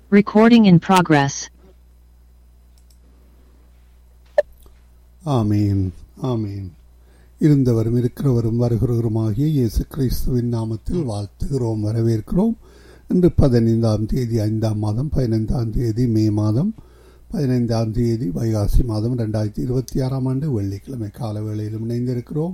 Recording in progress. ஆமீன் ஆமீன் இருந்தவரும் இருக்கிறவரும் வருகிறவருமாகிய இயேசு கிறிஸ்துவின் நாமத்தில் வாழ்த்துகிறோம் வரவேற்கிறோம் இன்று பதினைந்தாம் தேதி ஐந்தாம் மாதம் பதினைந்தாம் தேதி மே மாதம் பதினைந்தாம் தேதி வைகாசி மாதம் ரெண்டாயிரத்தி இருபத்தி ஆறாம் ஆண்டு வெள்ளிக்கிழமை கால வேளையிலும் இணைந்திருக்கிறோம்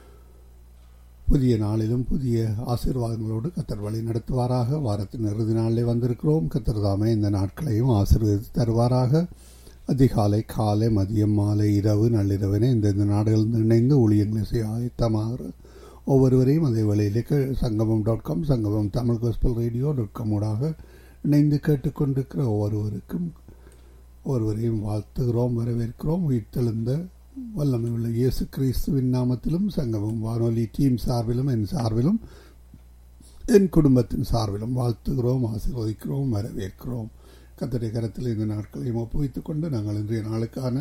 புதிய நாளிலும் புதிய ஆசீர்வாதங்களோடு கத்தர் வழி நடத்துவாராக வாரத்தின் இறுதி நாளிலே வந்திருக்கிறோம் கத்தர் தாமே இந்த நாட்களையும் ஆசீர்வதித்து தருவாராக அதிகாலை காலை மதியம் மாலை இரவு நள்ளிரவென இந்தந்த நாடுகளில் இணைந்து ஊழியங்களை செய்ய ஆயத்தமாக ஒவ்வொருவரையும் அதே வழியிலே கே- சங்கமம் dot com Sangamam Tamil gospel radio dot com ஊடாக இணைந்து கேட்டுக்கொண்டிருக்கிற ஒவ்வொருவருக்கும் ஒருவரையும் வாழ்த்துகிறோம் வரவேற்கிறோம் உயிர்த்தெழுந்த வல்லமை உள்ள இயேசு கிறிஸ்துவின் நாமத்திலும் சங்கமம் வானொலி டீம் சார்பிலும் என் சார்பிலும் என் குடும்பத்தின் சார்பிலும் வாழ்த்துகிறோம் ஆசீர்வதிக்கிறோம் வரவேற்கிறோம் கத்தடை கரத்தில் இந்த நாட்களையும் ஒப்புவித்துக் கொண்டு நாங்கள் இன்றைய நாளுக்கான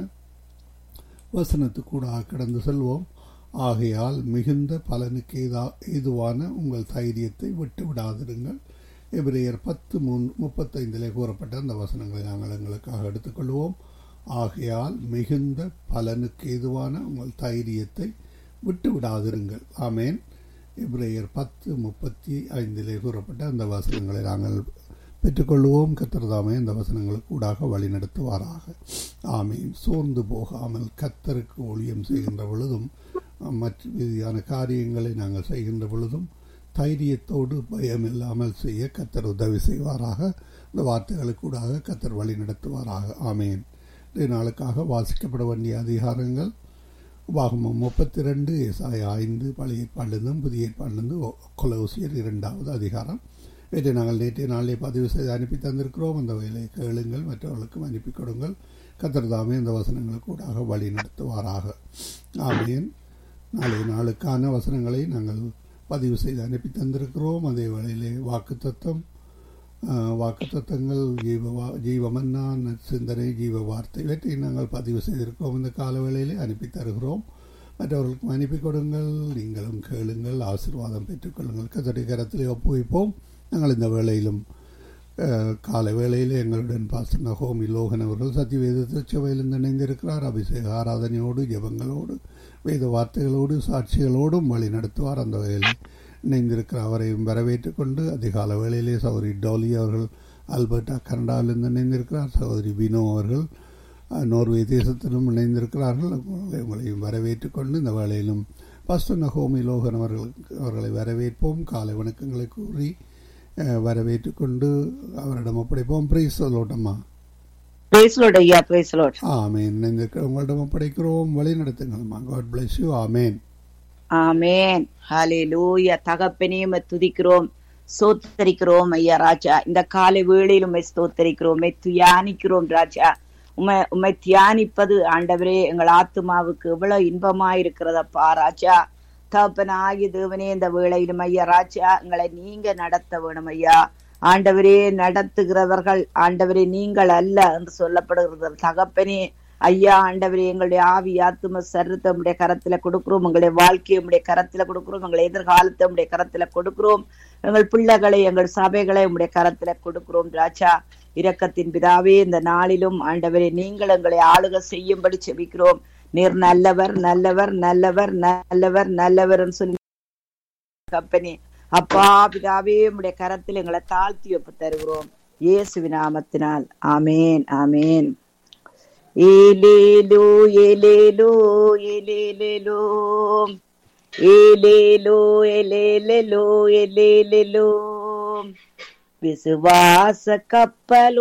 வசனத்துக்கூட கடந்து செல்வோம் ஆகையால் மிகுந்த பலனுக்கு ஏதா ஏதுவான உங்கள் தைரியத்தை விட்டு விடாதிருங்கள் எபிரேயர் பத்து மூன் முப்பத்தைந்திலே கூறப்பட்ட அந்த வசனங்களை நாங்கள் எங்களுக்காக எடுத்துக்கொள்வோம் ஆகையால் மிகுந்த பலனுக்கு ஏதுவான உங்கள் தைரியத்தை விட்டு விடாதிருங்கள் ஆமேன் எபிரேயர் பத்து முப்பத்தி ஐந்திலே கூறப்பட்ட அந்த வசனங்களை நாங்கள் பெற்றுக்கொள்வோம் கத்தர்தாமே இந்த வசனங்களுக்கு ஊடாக வழிநடத்துவாராக ஆமீன் சோர்ந்து போகாமல் கத்தருக்கு ஊழியம் செய்கின்ற பொழுதும் மற்ற விதியான காரியங்களை நாங்கள் செய்கின்ற பொழுதும் தைரியத்தோடு பயம் இல்லாமல் செய்ய கத்தர் உதவி செய்வாராக இந்த வார்த்தைகளுக்கு ஊடாக கத்தர் வழி நடத்துவாராக ஆமேன் இன்றைய நாளுக்காக வாசிக்கப்பட வேண்டிய அதிகாரங்கள் உபாகமம் முப்பத்தி ரெண்டு ஏசாய ஐந்து பழைய ஏற்பாடிலிருந்தும் புதிய ஏற்பாடிலிருந்து கொலோசியர் இரண்டாவது அதிகாரம் இவற்றை நாங்கள் நேற்றைய நாளிலே பதிவு செய்து அனுப்பி தந்திருக்கிறோம் அந்த வேலையை கேளுங்கள் மற்றவர்களுக்கும் அனுப்பி கொடுங்கள் கத்தர் தாமே இந்த வசனங்களுக்கு கூடாக வழி நடத்துவாராக ஆமேன் நாளைய நாளுக்கான வசனங்களை நாங்கள் பதிவு செய்து அனுப்பி தந்திருக்கிறோம் அதே வேளையிலே வாக்கு தத்துவம் வாக்கு தத்தங்கள் ஜீவ வா- ஜீவமன்னா சிந்தனை ஜீவ வார்த்தை இவற்றை நாங்கள் பதிவு செய்திருக்கிறோம் இந்த கால வேளையிலே அனுப்பி தருகிறோம் மற்றவர்களுக்கும் அனுப்பி கொடுங்கள் நீங்களும் கேளுங்கள் ஆசீர்வாதம் பெற்றுக்கொள்ளுங்கள் கத்தடி கரத்திலே ஒப்புவிப்போம் நாங்கள் இந்த வேளையிலும் அஹ், காலை வேளையில் எங்களுடன் பாசன ஹோமி லோகன் அவர்கள் சத்தியவேத திருச்சபையில் இணைந்திருக்கிறார் அபிஷேக ஆராதனையோடு ஜெபங்களோடு வேத வார்த்தைகளோடு சாட்சிகளோடும் வழி நடத்துவார் அந்த வேளையில் இணைந்திருக்கிற அவரையும் வரவேற்றுக் கொண்டு அதிகால வேளையிலே சகோதரி டோலி அவர்கள் ஆல்பர்டா கனடாவிலிருந்து இணைந்திருக்கிறார் சகோதரி வினோ அவர்கள் அஹ், நோர்வே தேசத்திலும் இணைந்திருக்கிறார்கள் உங்களை உங்களையும் வரவேற்றுக் கொண்டு இந்த வேளையிலும் பஸ்டன ஹோமி லோகன் அவர்கள் அவர்களை வரவேற்போம் காலை வணக்கங்களை கூறி அஹ், வரவேற்றுக் கொண்டு அவரிடம் ஒப்படைப்போம் பிரைஸ் சொல்லோட்டம்மா பிரைஸ் லார்ட் ஐயா பிரைஸ் லார்ட் ஆமேன் இணைந்திருக்கிற உங்களிடம் ஒப்படைக்கிறோம் வழி நடத்துங்கள்மா God bless you amen amen ஹalleluya தகப்பனே உம்மை துதிக்கிறோம் சோத்தரிக்கிறோம் ஐயா ராஜா இந்த காலை வேளையில் உம்மை ஸ்தோத்தரிக்கிறோம் உம்மை தியானிக்கிறோம் ராஜா உம்மை உம்மை தியானிப்பது ஆண்டவரே எங்கள் ஆத்துமாவுக்கு எவ்வளவு இன்பமா இருக்கிறதப்பா ராஜா தகப்பனாகிய தேவனே இந்த வேளையிலும் ஐயா ராஜா எங்களை நீங்க நடத்த வேணும் ஐயா ஆண்டவரே நடத்துகிறவர்கள் ஆண்டவரே நீங்கள் அல்ல என்று சொல்லப்படுகிறது தகப்பனே ஐயா ஆண்டவரே எங்களுடைய ஆவி ஆத்தும சரத்தை உடைய கரத்துல கொடுக்கிறோம் எங்களுடைய வாழ்க்கையை உடைய கரத்துல கொடுக்கிறோம் எங்களை எதிர்காலத்தை உடைய கரத்துல கொடுக்கிறோம் எங்கள் பிள்ளைகளை எங்கள் சபைகளை உடைய கரத்துல கொடுக்கிறோம் ராஜா இரக்கத்தின் பிதாவே இந்த நாளிலும் ஆண்டவரே நீங்கள் எங்களை ஆளுக செய்யும்படி செபிக்கிறோம் நீர் நல்லவர் நல்லவர் நல்லவர் நல்லவர் நல்லவர் சொல்லி கம்பெனி அப்பா பிதாவே உடைய கரத்தில் எங்களை தாழ்த்தி ஒப்பு தருகிறோம் இயேசுவின் நாமத்தினால் ஆமேன் ஆமேன் ஏலேலோ ஏலேலோ ஏலேலேலோ ஏலேலோ ஏலேலேலோ ஏலேலேலோ விசுவாச கப்பலோ